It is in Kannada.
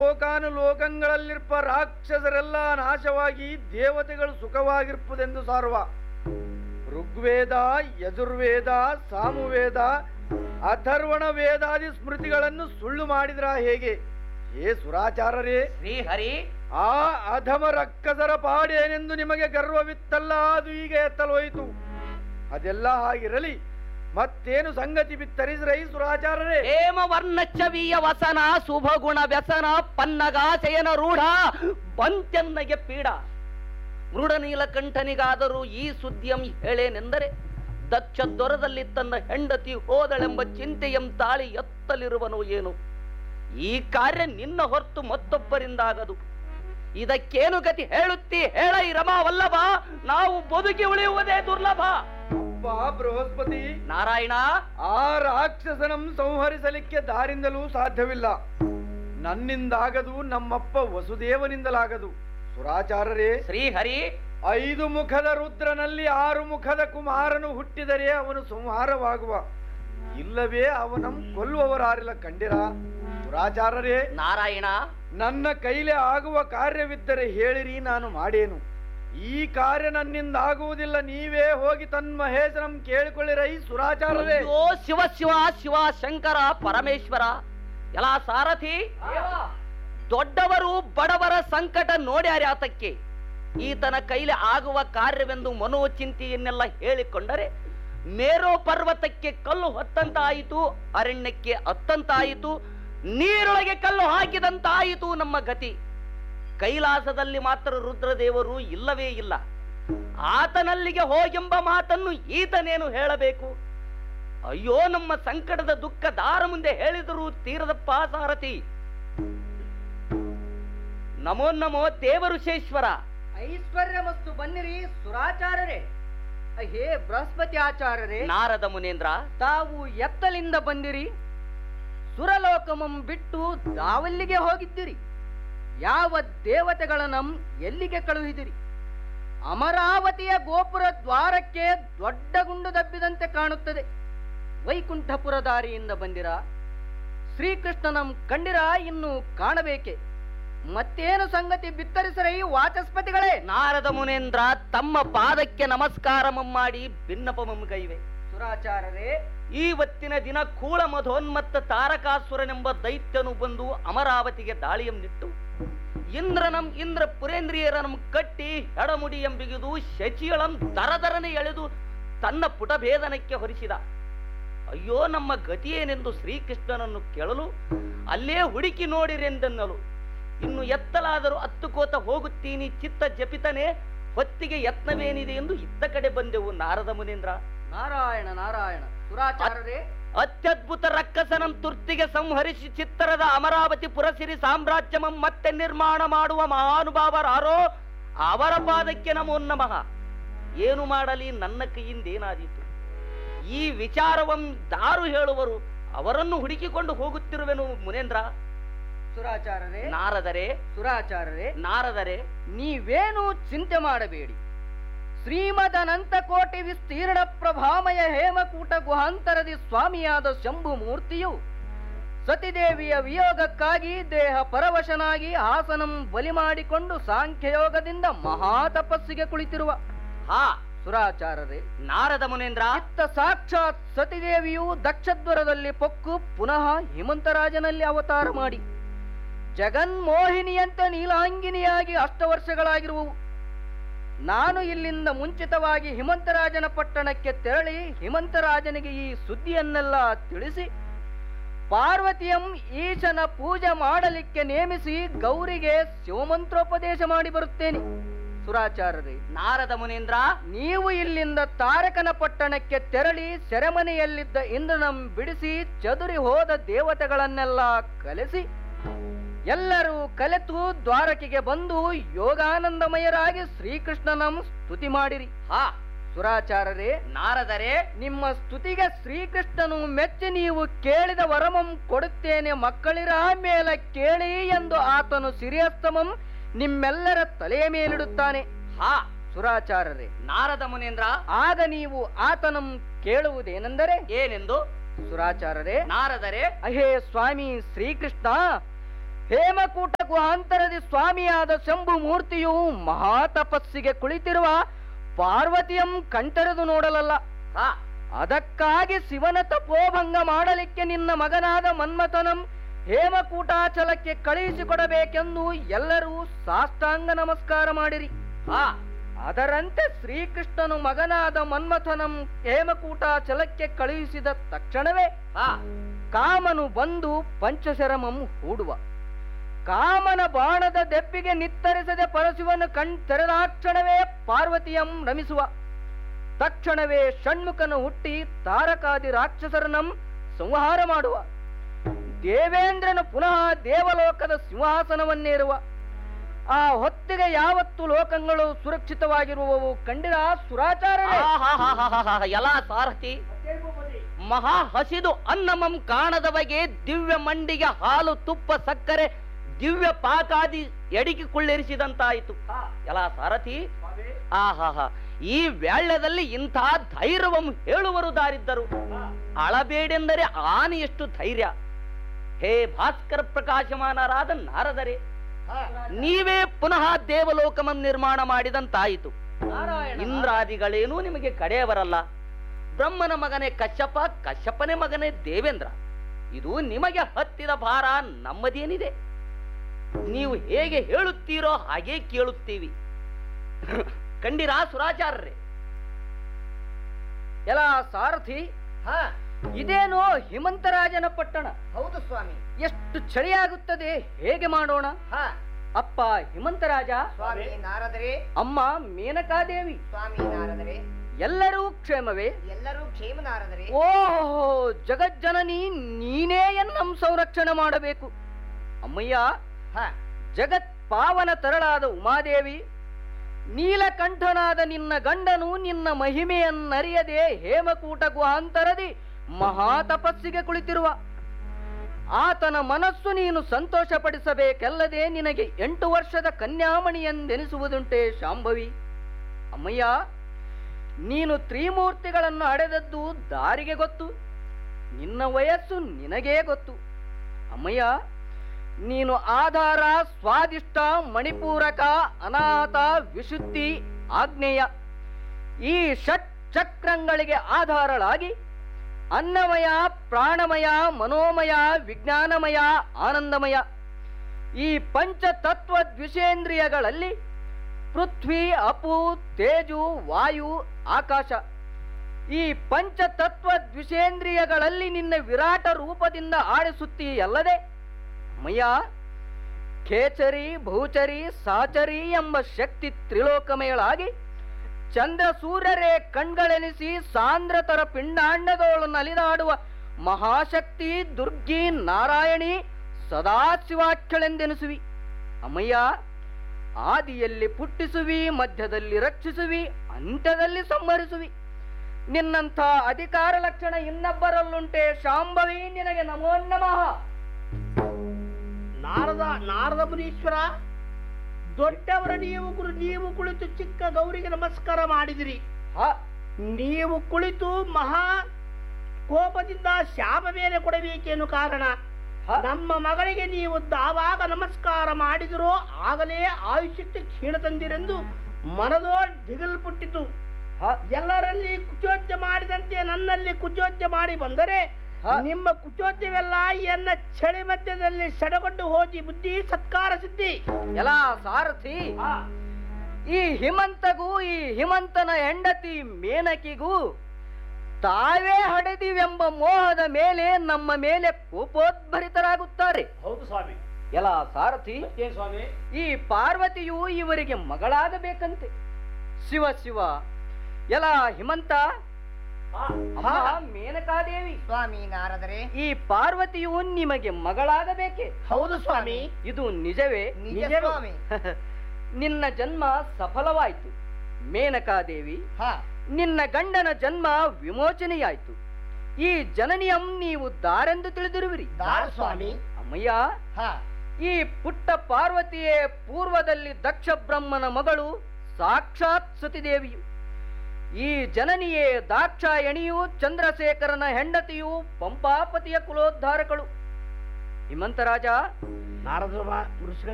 ಲೋಕಾನು ಲೋಕಗಳಲ್ಲಿರ್ಪ ರಾಕ್ಷಸರೆಲ್ಲ ನಾಶವಾಗಿ ದೇವತೆಗಳು ಸುಖವಾಗಿರ್ಪದೆಂದು ಸಾರುವ ಋಗ್ವೇದ ಯಜುರ್ವೇದ ಸಾಮುವೇದ ಅಥರ್ವಣ ವೇದಾದಿ ಸ್ಮೃತಿಗಳನ್ನು ಸುಳ್ಳು ಮಾಡಿದ್ರ ಹೇಗೆ ಹೇ ಸುರಾಚಾರರೇ ಶ್ರೀಹರಿ ಆ ಅಧಮ ರಕ್ಕಸರ ಪಾಡೇನೆಂದು ನಿಮಗೆ ಗರ್ವವಿತ್ತಲ್ಲ ಅದು ಈಗ ಎತ್ತಲೋಯಿತು ಅದೆಲ್ಲ ಹಾಗಿರಲಿ ಮತ್ತೇನು ಸಂಗತಿ ಬಿತ್ತರಿಸ್ರೈ ಸುರಾಚಾರರೇ ಹೇಮ ವರ್ಣಚ್ಚವಿಯ ವಸನ ಶುಭ ಗುಣ ವ್ಯಸನ ಪನ್ನಗ ಶಯನ ರೂಢ ಬಂತೆನ್ನಗೆ ಪೀಡ ಮೃಡ ನೀಲಕಂಠನಿಗಾದರೂ ಈ ಸುದ್ದಿಯಂ ಹೇಳೇನೆಂದರೆ ದಕ್ಷ ದೊರದಲ್ಲಿ ತನ್ನ ಹೆಂಡತಿ ಹೋದಳೆಂಬ ಚಿಂತೆಯಂ ತಾಳಿ ಎತ್ತಲಿರುವನು ಏನು ಈ ಕಾರ್ಯ ನಿನ್ನ ಹೊರತು ಮತ್ತೊಬ್ಬರಿಂದಾಗದು ಇದಕ್ಕೇನು ಗತಿ ಹೇಳುತ್ತಿ ಹೇಳ ಈ ರಮಾ ವಲ್ಲಭ ನಾವು ಬದುಕಿ ಉಳಿಯುವುದೇ ದುರ್ಲಭ ಅಪ್ಪ ಬೃಹಸ್ಪತಿ ನಾರಾಯಣ ಆ ರಾಕ್ಷಸನಂ ಸಂಹರಿಸಲಿಕ್ಕೆ ದಾರಿಂದಲೂ ಸಾಧ್ಯವಿಲ್ಲ ನನ್ನಿಂದಾಗದು ನಮ್ಮಪ್ಪ ವಸುದೇವನಿಂದಲಾಗದು ಸುರಾಚಾರರೇ ಶ್ರೀಹರಿ ಐದು ಮುಖದ ರುದ್ರನಲ್ಲಿ ಆರು ಮುಖದ ಕುಮಾರನು ಹುಟ್ಟಿದರೆ ಅವನು ಸಂಹಾರವಾಗುವ ಇಲ್ಲವೇ ಅವನಂ ಕೊಲ್ಲುವವರಾರಿಲ್ಲ ಕಂಡಿರ ಸುರಾಚಾರರೇ ನಾರಾಯಣ ನನ್ನ ಕೈಲಿ ಆಗುವ ಕಾರ್ಯವಿದ್ದರೆ ಹೇಳಿರಿ ನಾನು ಮಾಡೇನು ಈ ಕಾರ್ಯ ನನ್ನಿಂದ ಆಗುವುದಿಲ್ಲ ನೀವೇ ಹೋಗಿ ತನ್ಮಹೇಶನಂ ಕೇಳಿಕೊಳ್ಳಿರೈ ಸುರಾಚಾರರೇ ಅಯ್ಯೋ ಶಿವ ಶಿವ ಶಿವ ಶಂಕರ ಪರಮೇಶ್ವರ ಎಲ್ಲ ಸಾರಥಿ ದೊಡ್ಡವರು ಬಡವರ ಸಂಕಟ ನೋಡ್ಯಾರ್ಯಾತಕ್ಕೆ ಈತನ ಕೈಲಿ ಆಗುವ ಕಾರ್ಯವೆಂದು ಮನೋಚಿಂತೆಯನ್ನೆಲ್ಲ ಹೇಳಿಕೊಂಡರೆ ಮೇರೋ ಪರ್ವತಕ್ಕೆ ಕಲ್ಲು ಹೊತ್ತಂತಾಯಿತು ಅರಣ್ಯಕ್ಕೆ ಹತ್ತಂತಾಯಿತು ನೀರೊಳಗೆ ಕಲ್ಲು ಹಾಕಿದಂತಾಯಿತು ನಮ್ಮ ಗತಿ ಕೈಲಾಸದಲ್ಲಿ ಮಾತ್ರ ರುದ್ರದೇವರು ಇಲ್ಲವೇ ಇಲ್ಲ ಆತನಲ್ಲಿಗೆ ಹೋಗೆಂಬ ಮಾತನ್ನು ಈತನೇನು ಹೇಳಬೇಕು ಅಯ್ಯೋ ನಮ್ಮ ಸಂಕಟದ ದುಃಖ ದಾರ ಮುಂದೆ ಹೇಳಿದರು ತೀರದಪ್ಪ ಸಾರಥಿ ನಮೋ ನಮೋ ದೇವಋಷೇಶ್ವರ ಐಶ್ವರ್ಯಮಸ್ತು ಬನ್ನಿರಿ ಸುರಾಚಾರ್ಯರೇ ಹೇ ಬೃಹಸ್ಪತಿ ಆಚಾರ್ಯರೇ ನಾರದ ಮುನೇಂದ್ರ ತಾವು ಎತ್ತಲಿಂದ ಬಂದಿರಿ ಸುರಲೋಕಮಂ ಬಿಟ್ಟು ದಾವಲ್ಲಿಗೆ ಹೋಗಿದ್ದಿರಿ ಯಾವ ದೇವತೆಗಳನ್ನಂ ಎಲ್ಲಿಗೆ ಕಳುಹಿದಿರಿ ಅಮರಾವತಿಯ ಗೋಪುರ ದ್ವಾರಕ್ಕೆ ದೊಡ್ಡ ಗುಂಡು ದಬ್ಬಿದಂತೆ ಕಾಣುತ್ತದೆ ವೈಕುಂಠಪುರ ದಾರಿಯಿಂದ ಬಂದಿರ ಶ್ರೀಕೃಷ್ಣನಂ ಕಂಡಿರ ಇನ್ನು ಕಾಣಬೇಕೆ ಮತ್ತೇನು ಸಂಗತಿ ಬಿತ್ತರಿಸರೈ ವಾಚಸ್ಪತಿಗಳೇ ನಾರದ ಮುನೇಂದ್ರ ತಮ್ಮ ಪಾದಕ್ಕೆ ನಮಸ್ಕಾರ ಮಾಡಿ ಭಿನ್ನಪಮಂ ಗೈವೆ ಸುರಾಚಾರ್ಯರೇ ಇವತ್ತಿನ ದಿನ ಕೂಳ ಮಧೋನ್ಮತ್ತ ತಾರಕಾಸುರನೆಂಬ ದೈತ್ಯನು ಬಂದು ಅಮರಾವತಿಗೆ ದಾಳಿಯನ್ನಿಟ್ಟು ಇಂದ್ರನಂ ಇಂದ್ರ ಪುರೇಂದ್ರಿಯರನಂ ಕಟ್ಟಿ ಹೆಡಮುಡಿಯಂ ಬಿಗಿದು ಶಚಿಯಳಂ ದರದರನೆ ಎಳೆದು ತನ್ನ ಪುಟಭೇದನಕ್ಕೆ ಹೊರಿಸಿದ ಅಯ್ಯೋ ನಮ್ಮ ಗತಿಯೇನೆಂದು ಶ್ರೀಕೃಷ್ಣನನ್ನು ಕೇಳಲು ಅಲ್ಲೇ ಹುಡುಕಿ ನೋಡಿರೆಂದೆನ್ನಲು ಇನ್ನು ಎತ್ತಲಾದರೂ ಹತ್ತು ಕೋತ ಹೋಗುತ್ತೀನಿ ಚಿತ್ತ ಜಪಿತನೆ ಹೊತ್ತಿಗೆ ಯತ್ನವೇನಿದೆ ಎಂದು ಇತ್ತ ಕಡೆ ಬಂದೆವು ನಾರದ ಮುನೇಂದ್ರ ನಾರಾಯಣ ನಾರಾಯಣ ಸುರಾಚಾರ್ಯರೇ ಅತ್ಯದ್ಭುತ ರಕ್ಕಸನಂ ತುರ್ತಿಗೆ ಸಂಹರಿಸಿ ಚಿತ್ತರದ ಅಮರಾವತಿ ಪುರಸಿರಿ ಸಾಮ್ರಾಜ್ಯಮಂ ಮತ್ತೆ ನಿರ್ಮಾಣ ಮಾಡುವ ಮಹಾನುಭಾವರಾರೋ ಅವರ ಪಾದಕ್ಕೆ ನಮೋ ನಮಃ ಏನು ಮಾಡಲಿ ನನ್ನ ಕೈಯಿಂದೇನಾದೀತು ಈ ವಿಚಾರವಂ ದಾರು ಹೇಳುವರು ಅವರನ್ನು ಹುಡುಕಿಕೊಂಡು ಹೋಗುತ್ತಿರುವೆನು ಮುನೇಂದ್ರ ಸುರಾಚಾರ್ಯರೇ ನಾರದರೆ ಸುರಾಚಾರ್ಯರೇ ನಾರದರೆ ನೀವೇನು ಚಿಂತೆ ಮಾಡಬೇಡಿ ಶ್ರೀಮದ್ ಅನಂತಕೋಟಿ ವಿಸ್ತೀರ್ಣ ಪ್ರಭಾಮಯ ಹೇಮಕೂಟ ಗುಹಾಂತರದಿ ಸ್ವಾಮಿಯಾದ ಶಂಭು ಮೂರ್ತಿಯು ಸತಿದೇವಿಯ ವಿಯೋಗಕ್ಕಾಗಿ ದೇಹ ಪರವಶನಾಗಿ ಆಸನಂ ಬಲಿ ಮಾಡಿಕೊಂಡು ಸಾಂಖ್ಯಯೋಗದಿಂದ ಮಹಾ ತಪಸ್ಸಿಗೆ ಕುಳಿತಿರುವ ಹಾ ಸುರಾಚಾರ್ಯರೇ ನಾರದ ಮುನೇಂದ್ರ ಇತ್ತ ಸಾಕ್ಷಾತ್ ಸತಿದೇವಿಯು ದಕ್ಷದ್ವರದಲ್ಲಿ ಪೊಕ್ಕು ಪುನಃ ಹಿಮಂತರಾಜನಲ್ಲಿ ಅವತಾರ ಮಾಡಿ ಜಗನ್ಮೋಹಿನಿಯಂತೆ ನೀಲಾಂಗಿನಿಯಾಗಿ ಅಷ್ಟವರ್ಷಗಳಾಗಿರುವವು ನಾನು ಇಲ್ಲಿಂದ ಮುಂಚಿತವಾಗಿ ಹಿಮಂತರಾಜನ ಪಟ್ಟಣಕ್ಕೆ ತೆರಳಿ ಹಿಮಂತರಾಜನಿಗೆ ಈ ಸುದ್ದಿಯನ್ನೆಲ್ಲ ತಿಳಿಸಿ ಪಾರ್ವತಿಯಂ ಈಶನ ಪೂಜೆ ಮಾಡಲಿಕ್ಕೆ ನೇಮಿಸಿ ಗೌರಿಗೆ ಶಿವಮಂತ್ರೋಪದೇಶ ಮಾಡಿ ಬರುತ್ತೇನೆ ಸುರಾಚಾರ್ಯರೇ ನಾರದ ಮುನೇಂದ್ರ ನೀವು ಇಲ್ಲಿಂದ ತಾರಕನ ಪಟ್ಟಣಕ್ಕೆ ತೆರಳಿ ಸೆರೆಮನೆಯಲ್ಲಿದ್ದ ಇಂದ್ರನಂ ಬಿಡಿಸಿ ಚದುರಿ ಹೋದ ದೇವತೆಗಳನ್ನೆಲ್ಲ ಕಲೆಸಿ ಎಲ್ಲರೂ ಕಲೆತು ದ್ವಾರಕೆಗೆ ಬಂದು ಯೋಗಾನಂದಮಯರಾಗಿ ಶ್ರೀಕೃಷ್ಣನಂ ಸ್ತುತಿ ಮಾಡಿರಿ ಹಾ ಸುರಾಚಾರ್ಯರೇ ನಾರದರೆ ನಿಮ್ಮ ಸ್ತುತಿಗೆ ಶ್ರೀಕೃಷ್ಣನು ಮೆಚ್ಚಿ ನೀವು ಕೇಳಿದ ವರಮಂ ಕೊಡುತ್ತೇನೆ ಮಕ್ಕಳಿರ ಮೇಲ ಕೇಳಿ ಎಂದು ಆತನು ಸಿರಿಯಸ್ತಮಂ ನಿಮ್ಮೆಲ್ಲರ ತಲೆಯ ಮೇಲಿಡುತ್ತಾನೆ ಹಾ ಸುರಾಚಾರ್ಯರೇ ನಾರದ ಮುನೇಂದ್ರ ಆಗ ನೀವು ಆತನಂ ಕೇಳುವುದೇನೆಂದರೆ ಏನೆಂದು ಸುರಾಚಾರ್ಯರೇ ನಾರದರೆ ಅಹೇ ಸ್ವಾಮಿ ಶ್ರೀಕೃಷ್ಣ ಹೇಮಕೂಟ ಗುಹಾಂತರದಿ ಸ್ವಾಮಿಯಾದ ಶಂಭು ಮೂರ್ತಿಯು ಮಹಾತಪಸ್ಸಿಗೆ ಕುಳಿತಿರುವ ಪಾರ್ವತಿಯಂ ಕಣ್ತೆರೆದು ನೋಡಲಲ್ಲ ಹಾ ಅದಕ್ಕಾಗಿ ಶಿವನ ತಪೋಭಂಗ ಮಾಡಲಿಕ್ಕೆ ನಿನ್ನ ಮಗನಾದ ಮನ್ಮಥನಂ ಹೇಮಕೂಟಾಚಲಕ್ಕೆ ಕಳುಹಿಸಿಕೊಡಬೇಕೆಂದು ಎಲ್ಲರೂ ಸಾಷ್ಟಾಂಗ ನಮಸ್ಕಾರ ಮಾಡಿರಿ ಹಾ ಅದರಂತೆ ಶ್ರೀಕೃಷ್ಣನು ಮಗನಾದ ಮನ್ಮಥನಂ ಹೇಮಕೂಟಾಚಲಕ್ಕೆ ಕಳುಹಿಸಿದ ತಕ್ಷಣವೇ ಹಾ ಕಾಮನು ಬಂದು ಪಂಚಶರಮಂ ಹೂಡುವ ಕಾಮನ ಬಾಣದ ದೆಪ್ಪಿಗೆ ನಿತ್ತರಿಸದೆ ಪರಶಿವನು ಕಣ್ ತೆರೆದಾಕ್ಷಣವೇ ಪಾರ್ವತಿಯಂ ರಮಿಸುವ ತಕ್ಷಣವೇ ಷಣ್ಮುಖನು ಹುಟ್ಟಿ ತಾರಕಾದಿ ರಾಕ್ಷಸರನಂ ಸಂಹಾರ ಮಾಡುವ ದೇವೇಂದ್ರನು ಪುನಃ ದೇವಲೋಕದ ಸಿಂಹಾಸನವನ್ನೇರುವ ಆ ಹೊತ್ತಿಗೆ ಯಾವತ್ತು ಲೋಕಗಳು ಸುರಕ್ಷಿತವಾಗಿರುವವು ಕಂಡಿರ ಸುರಾಚಾರವೇ ಆಹಾಹಾಹಾಹಾ, ಎಲ್ಲ ಸಾರಥಿ ಮಹಾ ಹಸಿದು ಅನ್ನಮಂ ಕಾಣದವಗೆ ದಿವ್ಯ ಮಂಡಿಗೆ ಹಾಲು ತುಪ್ಪ ಸಕ್ಕರೆ ದಿವ್ಯ ಪಾಕಾದಿ ಎಡಿಕೆ ಕುಳ್ಳಿರಿಸಿದಂತಾಯಿತು ಎಲ್ಲ ಸಾರಥಿ ಆಹಾಹಾ ಈ ವ್ಯಾಳ್ಯದಲ್ಲಿ ಇಂಥ ಧೈರ್ಯವಂ ಹೇಳುವರು ದಾರಿದ್ದರು ಅಳಬೇಡೆಂದರೆ ಆನೆಯಷ್ಟು ಧೈರ್ಯ ಹೇ ಭಾಸ್ಕರ ಪ್ರಕಾಶಮಾನರಾದ ನಾರದರೆ ನೀವೇ ಪುನಃ ದೇವಲೋಕಮಂ ನಿರ್ಮಾಣ ಮಾಡಿದಂತಾಯಿತು ನಾರಾಯಣ ಇಂದ್ರಾದಿಗಳೇನೂ ನಿಮಗೆ ಕಡೆಯವರಲ್ಲ ಬ್ರಹ್ಮನ ಮಗನೇ ಕಶ್ಯಪ ಕಶ್ಯಪನೇ ಮಗನೇ ದೇವೇಂದ್ರ ಇದು ನಿಮಗೆ ಹತ್ತಿದ ಭಾರ ನಮ್ಮದೇನಿದೆ ನೀವು ಹೇಗೆ ಹೇಳುತ್ತೀರೋ ಹಾಗೆ ಕೇಳುತ್ತೀವಿ ಕಂಡಿರಾ ಸುರಾಚಾರ್ಯರೇ ಎಲ್ಲ ಸಾರಥಿ ಇದೇನೋ ಹಿಮಂತರಾಜನ ಪಟ್ಟಣ ಹೌದು ಸ್ವಾಮಿ ಎಷ್ಟು ಚಳಿಯಾಗುತ್ತದೆ ಹೇಗೆ ಮಾಡೋಣ ಹಾ ಅಪ್ಪ ಹಿಮಂತರಾಜ ಸ್ವಾಮಿ ನಾರದರೆ ಅಮ್ಮ ಮೇನಕಾದೇವಿ ಸ್ವಾಮಿ ನಾರದರೆ ಎಲ್ಲರೂ ಕ್ಷೇಮವೇ ಎಲ್ಲರೂ ಕ್ಷೇಮ ನಾರದರೆ ಓಹೋ ಜಗಜ್ಜನನಿ ನೀನೇ ಎನ್ನಂ ಸಂರಕ್ಷಣೆ ಮಾಡಬೇಕು ಅಮ್ಮಯ್ಯ ಹಾ ಜಗತ್ ಪಾವನ ತರಳಾದ ಉಮಾದೇವಿ ನೀಲಕಂಠನಾದ ನಿನ್ನ ಗಂಡನು ನಿನ್ನ ಮಹಿಮೆಯನ್ನರಿಯದೆ ಹೇಮಕೂಟ ಗುಹಾಂತರದಿ ಮಹಾತಪಸ್ಸಿಗೆ ಕುಳಿತಿರುವ ಆತನ ಮನಸ್ಸು ನೀನು ಸಂತೋಷಪಡಿಸಬೇಕೆಲ್ಲದೆ ನಿನಗೆ ಎಂಟು ವರ್ಷದ ಕನ್ಯಾಮಣಿಯೆಂದೆನಿಸುವುದುಂಟೆ ಶಾಂಭವಿ ಅಮ್ಮಯ್ಯ ನೀನು ತ್ರಿಮೂರ್ತಿಗಳನ್ನು ಅಡೆದದ್ದು ದಾರಿಗೆ ಗೊತ್ತು ನಿನ್ನ ವಯಸ್ಸು ನಿನಗೇ ಗೊತ್ತು ಅಮ್ಮಯ್ಯ ನೀನು ಆಧಾರ ಸ್ವಾದಿಷ್ಟ ಮಣಿಪೂರಕ ಅನಾಥ ವಿಶುದ್ಧಿ ಆಗ್ನೇಯ ಈ ಷಟ್ ಚಕ್ರಗಳಿಗೆ ಆಧಾರಳಾಗಿ ಅನ್ನಮಯ ಪ್ರಾಣಮಯ ಮನೋಮಯ ವಿಜ್ಞಾನಮಯ ಆನಂದಮಯ ಈ ಪಂಚತತ್ವ ದ್ವಿಷೇಂದ್ರಿಯಗಳಲ್ಲಿ ಪೃಥ್ವಿ ಅಪು ತೇಜು ವಾಯು ಆಕಾಶ ಈ ಪಂಚತತ್ವ ದ್ವಿಷೇಂದ್ರಿಯಗಳಲ್ಲಿ ನಿನ್ನ ವಿರಾಟ ರೂಪದಿಂದ ಆಡಿಸುತ್ತೀಯಲ್ಲದೆ ಮಯ್ಯ ಖೇಚರಿ ಭೂಚರಿ ಸಾಚರಿ ಎಂಬ ಶಕ್ತಿ ತ್ರಿಲೋಕಮಯಳಾಗಿ ಚಂದ್ರ ಸೂರ್ಯರೇ ಕಣ್ಗಳೆನಿಸಿ ಸಾಂದ್ರತರ ಪಿಂಡಾಂಡದೋಳು ನಲಿದಾಡುವ ಮಹಾಶಕ್ತಿ ದುರ್ಗಿ ನಾರಾಯಣಿ ಸದಾಶಿವಾಖ್ಯಳೆಂದೆನಿಸುವಿ ಅಮ್ಮಯ್ಯ ಆದಿಯಲ್ಲಿ ಪುಟ್ಟಿಸುವಿ ಮಧ್ಯದಲ್ಲಿ ರಕ್ಷಿಸುವಿ ಅಂತ್ಯದಲ್ಲಿ ಸಂಹರಿಸುವಿ ನಿನ್ನಂಥ ಅಧಿಕಾರ ಲಕ್ಷಣ ಇನ್ನೊಬ್ಬರಲ್ಲುಂಟೆ ಶಾಂಭವಿ ನಿನಗೆ ನಮೋ ನಮಃ ನಾರದ ನಾರದ ಮುನೀಶ್ವರ ದೊಡ್ಡವರ ನೀವು ಗುರು ನೀವು ಕುಳಿತು ಚಿಕ್ಕ ಗೌರಿಗೆ ನಮಸ್ಕಾರ ಮಾಡಿದಿರಿ ಹ, ನೀವು ಕುಳಿತು ಮಹಾ ಕೋಪದಿಂದ ಶಾಪ ಮೇಲೆ ಕೊಡಬೇಕೇನು ಕಾರಣ ಹ. ನಮ್ಮ ಮಗಳಿಗೆ ನೀವು ದಾವಾಗ ನಮಸ್ಕಾರ ಮಾಡಿದಿರೋ ಆಗಲೇ ಆಯುಷ್ಯಕ್ಕೆ ಕ್ಷೀಣ ತಂದಿರೆಂದು ಮನದೋ ದಿಗಲ್ಪುಟ್ಟಿತು ಹ, ಎಲ್ಲರಲ್ಲಿ ಕುಚೋದ್ಯ ಮಾಡಿದಂತೆ ನನ್ನಲ್ಲಿ ಕುಚೋದ್ಯ ಮಾಡಿ ಬಂದರೆ ಹ. ನಿಮ್ಮ ಕುಚೋದ್ಯವೆಲ್ಲ ಎನ್ನ ಚಳಿ ಮಧ್ಯದಲ್ಲಿ ಸೆಡಗೊಂಡು ಹೋಗಿ ಬುದ್ಧಿ ಸತ್ಕಾರ ಸಿದ್ಧಿ ಎಲ್ಲ ಸಾರಥಿ ಈ ಹಿಮಂತಗೂ ಈ ಹಿಮಂತನ ಹೆಂಡತಿ ಮೇನಕಿಗೂ ತಾವೇ ಹಡೆದಿವೆಂಬ ಮೋಹದ ಮೇಲೆ ನಮ್ಮ ಮೇಲೆ ಕೋಪೋದ್ಭರಿತರಾಗುತ್ತಾರೆ ಹೌದು ಸ್ವಾಮಿ ಎಲ್ಲ ಸಾರಥಿ ಏನ್ ಸ್ವಾಮಿ ಈ ಪಾರ್ವತಿಯು ಇವರಿಗೆ ಮಗಳಾಗಬೇಕಂತೆ ಶಿವ ಶಿವ ಎಲ್ಲ ಹಿಮಂತ ಅಮ್ಮ ಮೇನಕಾದೇವಿ ಸ್ವಾಮಿ ನಾರದರೆ ಈ ಪಾರ್ವತಿಯು ನಿಮಗೆ ಮಗಳಾಗಬೇಕೆ ಹೌದು ಸ್ವಾಮಿ ಇದು ನಿಜವೇ ನಿಜ ಸ್ವಾಮಿ ನಿನ್ನ ಜನ್ಮ ಸಫಲವಾಯಿತು ಮೇನಕಾದೇವಿ ಹಾ ನಿನ್ನ ಗಂಡನ ಜನ್ಮ ವಿಮೋಚನೆಯಾಯಿತು ಈ ಜನನಿಯಂ ನೀವು ದಾರೆಂದು ತಿಳಿದಿರುವಿರಿ ದಾರ ಸ್ವಾಮಿ ಅಮ್ಮಯ್ಯ ಹಾ ಈ ಪುಟ್ಟ ಪಾರ್ವತಿಯೇ ಪೂರ್ವದಲ್ಲಿ ದಕ್ಷ ಬ್ರಹ್ಮನ ಮಗಳು ಸಾಕ್ಷಾತ್ ಸತಿದೇವಿಯು ಈ ಜನನಿಯೇ ದಾಕ್ಷಾಯಣಿಯು ಚಂದ್ರಶೇಖರನ ಹೆಂಡತಿಯು ಪಂಪಾಪತಿಯ ಕುಲೋದ್ಧಾರಕಳು ಹಿಮಂತರಾಜ ನಾರದ ಋಷಿಗಳ